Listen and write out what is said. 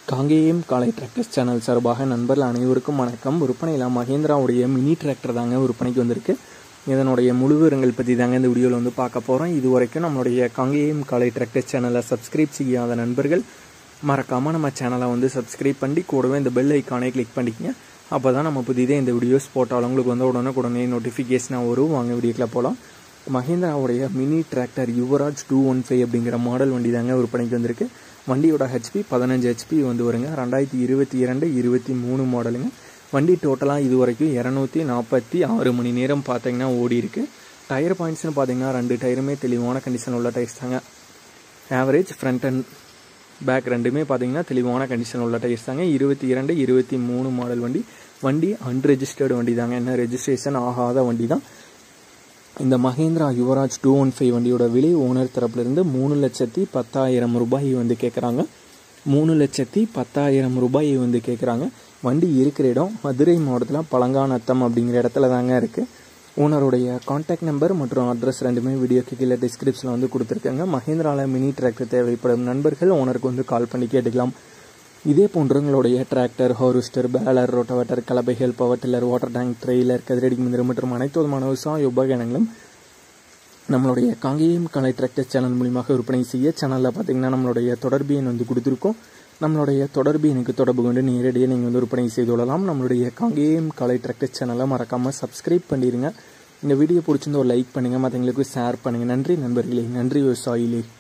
காங்கேயம் காலை tractors channel சார்பாக நண்பர்கள் அனைவருக்கும் வணக்கம் விற்பனையில் மகேந்திராவுடைய மினி டிராக்டர் தாங்க விற்பனைக்கு வந்திருக்கு இதனுடைய முழு விவரங்கள் பற்றி தாங்க இந்த வீடியோவில் வந்து பார்க்க போகிறோம் இது வரைக்கும் நம்மளுடைய காங்கேயம் காலை டிராக்டர்ஸ் சேனலை சப்ஸ்கிரைப் செய்யாத நண்பர்கள் மறக்காமல் நம்ம சேனலை வந்து சப்ஸ்கிரைப் பண்ணி கூடவே இந்த பெல் ஐக்கானை கிளிக் பண்ணிக்கங்க அப்போ தான் நம்ம புதிதே இந்த வீடியோஸ் போட்டாலும் உங்களுக்கு வந்து உடனே உடனே நோட்டிஃபிகேஷனாக வரும் வாங்க வீடியோக்கில் போகலாம் மஹேந்திராவுடைய mini tractor Yuvraj two one five அப்படிங்கிற மாடல் வண்டி தாங்க விற்பனைக்கு வந்திருக்கு வண்டியோட ஹெச்பி பதினஞ்சு ஹெச்பி வந்து வருங்க ரெண்டாயிரத்தி இருபத்தி இரண்டு இருபத்தி மூணு மாடலுங்க வண்டி டோட்டலாக இது வரைக்கும் இரநூத்தி நாற்பத்தி ஆறு மணி நேரம் பார்த்தீங்கன்னா ஓடி இருக்கு டயர் பாயிண்ட்ஸ்னு பார்த்தீங்கன்னா ரெண்டு டயருமே தெளிவான கண்டிஷன் உள்ள டயர்ஸ் தாங்க ஆவரேஜ் ஃப்ரண்ட் அண்ட் பேக் ரெண்டுமே பார்த்தீங்கன்னா தெளிவான கண்டிஷன் உள்ள டயர்ஸ் தாங்க இருபத்தி இரண்டு இருபத்தி மூணு மாடல் வண்டி வண்டி அன்ரெஜிஸ்டர்டு வண்டி தாங்க என்ன ரெஜிஸ்ட்ரேஷன் ஆகாத வண்டி தான் இந்த Mahindra Yuvraj two one five வண்டியோட விலை ஓனர் தரப்புலேருந்து மூணு லட்சத்தி பத்தாயிரம் ரூபாய் வந்து கேட்குறாங்க மூணு லட்சத்தி பத்தாயிரம் ரூபாய் வந்து கேட்குறாங்க வண்டி இருக்கிற இடம் மதுரை மாவட்டத்தில் பழங்காநத்தம் அப்படிங்கிற இடத்துல தாங்க இருக்குது ஓனருடைய காண்டாக்ட் நம்பர் மற்றும் அட்ரஸ் ரெண்டுமே வீடியோக்கு கீழே டிஸ்கிரிப்ஷனில் வந்து கொடுத்துருக்காங்க மஹேந்திராவில் மினி டிராக்டர் தேவைப்படும் நண்பர்கள் ஓனருக்கு வந்து கால் பண்ணி கேட்டுக்கலாம் இதே போன்று உங்களுடைய டிராக்டர் ஹார்வெஸ்டர் பேலர் ரோட்டோவேட்டர் கலப்பைகள் power tiller water tank trailer கதிரடி மிந்திரம் மற்றும் அனைத்து விதமான விவசாய உபகரணங்களும் நம்மளுடைய காங்கேயம் கலை டிராக்டர் சேனல் மூலியமாக விற்பனை செய்ய சேனலில் பார்த்தீங்கன்னா நம்மளுடைய தொடர்பு எண் வந்து கொடுத்துருக்கோம் நம்மளுடைய தொடர்பு எனக்கு தொடர்பு கொண்டு நேரடியாக நீங்கள் வந்து விற்பனை செய்து கொள்ளலாம் நம்மளுடைய காங்கேயம் கலை டிராக்டர் சேனலை மறக்காமல் சப்ஸ்கிரைப் பண்ணிடுங்க இந்த வீடியோ பிடிச்சிருந்த ஒரு லைக் பண்ணுங்கள் மற்றவங்களுக்கு ஷேர் பண்ணுங்கள் நன்றி நண்பர்களே நன்றி விவசாயிகளே